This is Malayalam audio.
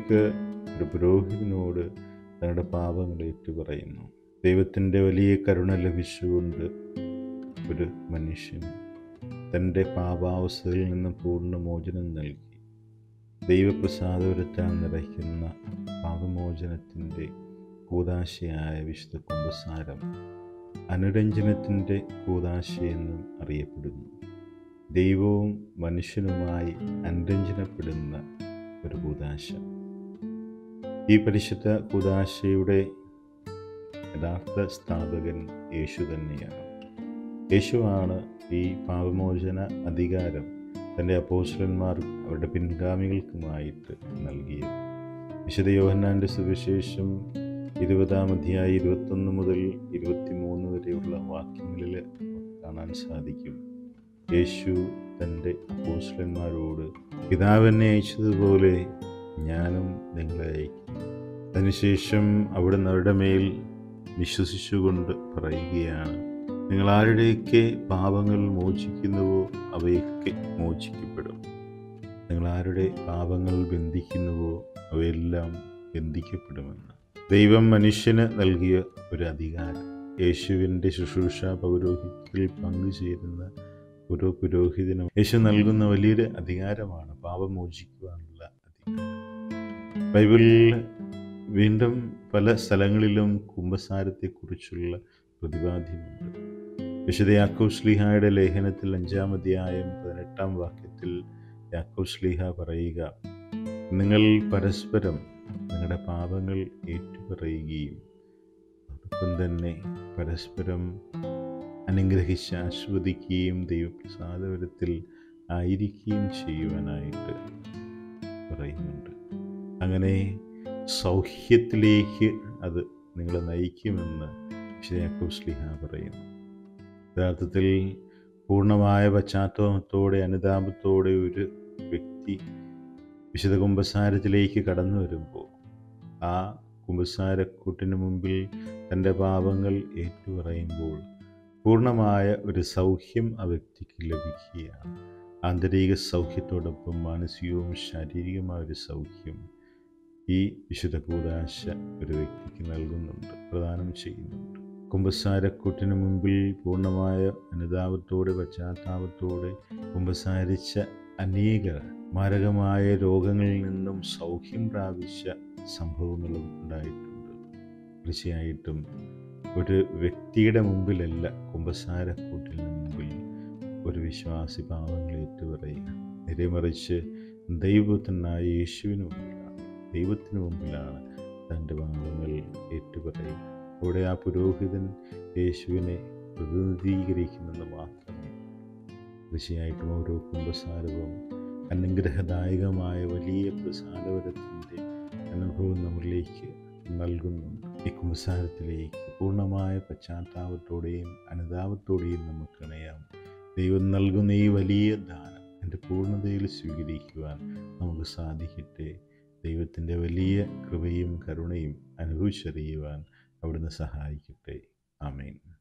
കാത്തോലിക്ക് ഒരു പുരോഹിതനോട് തങ്ങളുടെ പാപങ്ങൾ ഏറ്റുപറയുന്നു ദൈവത്തിൻ്റെ വലിയ കരുണ ലഭിച്ചുകൊണ്ട് ഒരു മനുഷ്യന് തൻ്റെ പാപാവസ്ഥയിൽ നിന്ന് പൂർണ്ണ മോചനം നൽകി ദൈവപ്രസാദപുരത്താൽ നിറയ്ക്കുന്ന പാപമോചനത്തിൻ്റെ കൂതാശയായ വിശുദ്ധ കുംഭസാരം അനുരഞ്ജനത്തിൻ്റെ കൂതാശയെന്നും അറിയപ്പെടുന്നു ദൈവവും മനുഷ്യനുമായി അനുരഞ്ജനപ്പെടുന്ന ഒരു കൂതാശ ഈ പരിശുദ്ധ കൂതാശയുടെ യഥാർത്ഥ സ്ഥാപകൻ യേശു തന്നെയാണ് യേശുവാണ് ഈ പാപമോചന അധികാരം തൻ്റെ അപ്പോസ്റ്റലന്മാർ അവരുടെ പിൻഗാമികൾക്കുമായിട്ട് നൽകിയത് വിശുദ്ധ യോഹന്നാൻ്റെ സുവിശേഷം ഇരുപതാം അധ്യായം ഇരുപത്തൊന്ന് മുതൽ ഇരുപത്തിമൂന്ന് വരെയുള്ള വാക്യങ്ങളിൽ കാണാൻ സാധിക്കും യേശു തൻ്റെ അപ്പോസ്റ്റലന്മാരോട് പിതാവെന്നെ അയച്ചതുപോലെ ഞാനും നിങ്ങളെ അയക്കും അതിനുശേഷം അവിടുന്ന് അവരുടെ മേൽ വിശ്വസിച്ചുകൊണ്ട് പറയുകയാണ് നിങ്ങൾ ആരുടെയൊക്കെ പാപങ്ങൾ മോചിക്കുന്നുവോ അവയൊക്കെ മോചിക്കപ്പെടും നിങ്ങൾ ആരുടെ പാപങ്ങൾ ബന്ധിക്കുന്നുവോ അവയെല്ലാം ബന്ധിക്കപ്പെടുമെന്ന് ദൈവം മനുഷ്യന് നൽകിയ ഒരു അധികാരം യേശുവിൻ്റെ ശുശ്രൂഷ പൗരോഹിത്യത്തിൽ പങ്കുചേരുന്ന ഓരോ പുരോഹിതനും യേശു നൽകുന്ന വലിയൊരു അധികാരമാണ് പാപം മോചിക്കുവാനുള്ള അധികാരം ബൈബിളിൽ വീണ്ടും പല സ്ഥലങ്ങളിലും കുംഭസാരത്തെക്കുറിച്ചുള്ള പ്രതിപാദ്യമുണ്ട് വിശുദ്ധ യാക്കോബ് ശ്ലീഹായുടെ ലേഖനത്തിൽ അഞ്ചാം അധ്യായം പതിനെട്ടാം വാക്യത്തിൽ യാക്കോബ് ശ്ലീഹ പറയുക നിങ്ങൾ പരസ്പരം നിങ്ങളുടെ പാപങ്ങൾ ഏറ്റുപറയുകയും അതോടൊപ്പം തന്നെ പരസ്പരം അനുഗ്രഹിച്ച് ആസ്വദിക്കുകയും ദൈവപ്രസാദപരത്തിൽ ആയിരിക്കുകയും ചെയ്യുവാനായിട്ട് പറയുന്നുണ്ട് അങ്ങനെ സൗഖ്യത്തിലേക്ക് അത് നിങ്ങളെ നയിക്കുമെന്ന് വിശദയാക്കോസ്ലിഹ പറയുന്നു യഥാർത്ഥത്തിൽ പൂർണ്ണമായ പശ്ചാത്തലത്തോടെ അനുതാപത്തോടെ ഒരു വ്യക്തി വിശുദ്ധ കുംഭസാരത്തിലേക്ക് കടന്നു വരുമ്പോൾ ആ കുംഭസാരക്കൂട്ടിന് മുമ്പിൽ തൻ്റെ പാപങ്ങൾ ഏറ്റുപറയുമ്പോൾ പൂർണ്ണമായ ഒരു സൗഖ്യം ആ വ്യക്തിക്ക് ലഭിക്കുകയാണ് ആന്തരിക സൗഖ്യത്തോടൊപ്പം മാനസികവും ശാരീരികമായ ഒരു സൗഖ്യം ഈ വിശുദ്ധ കൂതാശ ഒരു വ്യക്തിക്ക് നൽകുന്നുണ്ട് പ്രദാനം ചെയ്യുന്നുണ്ട് കുംഭസാരക്കൂട്ടിന് മുമ്പിൽ പൂർണ്ണമായ അനുതാപത്തോടെ പശ്ചാത്താപത്തോടെ കുംഭസാരിച്ച അനേകർ മാരകമായ രോഗങ്ങളിൽ നിന്നും സൗഖ്യം പ്രാപിച്ച സംഭവങ്ങളും ഉണ്ടായിട്ടുണ്ട് തീർച്ചയായിട്ടും ഒരു വ്യക്തിയുടെ മുമ്പിലല്ല കുംഭസാരക്കൂട്ടിന് മുമ്പിൽ ഒരു വിശ്വാസി പാവങ്ങൾ ഏറ്റുപറയുക നേരെമറിച്ച് ദൈവത്തിനായ യേശുവിന് മുമ്പിലാണ് ദൈവത്തിന് മുമ്പിലാണ് തൻ്റെ പാവങ്ങൾ ഏറ്റുപറയുക അവിടെ ആ പുരോഹിതൻ യേശുവിനെ പ്രതിനിധീകരിക്കുന്നെന്ന് മാത്രമേ തീർച്ചയായിട്ടും ഓരോ കുംഭസാരവും അനുഗ്രഹദായകമായ വലിയ പ്രസാദപരത്തിൻ്റെ അനുഭവം നമ്മളിലേക്ക് നൽകുന്നുണ്ട് ഈ കുംഭസാരത്തിലേക്ക് പൂർണ്ണമായ പശ്ചാത്താപത്തോടെയും അനുതാപത്തോടെയും നമുക്ക് ഇണയാം ദൈവം നൽകുന്ന ഈ വലിയ ദാനം എൻ്റെ പൂർണ്ണതയിൽ സ്വീകരിക്കുവാൻ നമുക്ക് സാധിക്കട്ടെ ദൈവത്തിൻ്റെ വലിയ കൃപയും കരുണയും അനുഭവിച്ചറിയുവാൻ അവിടുന്ന് സഹായിക്കട്ടെ ആമേൻ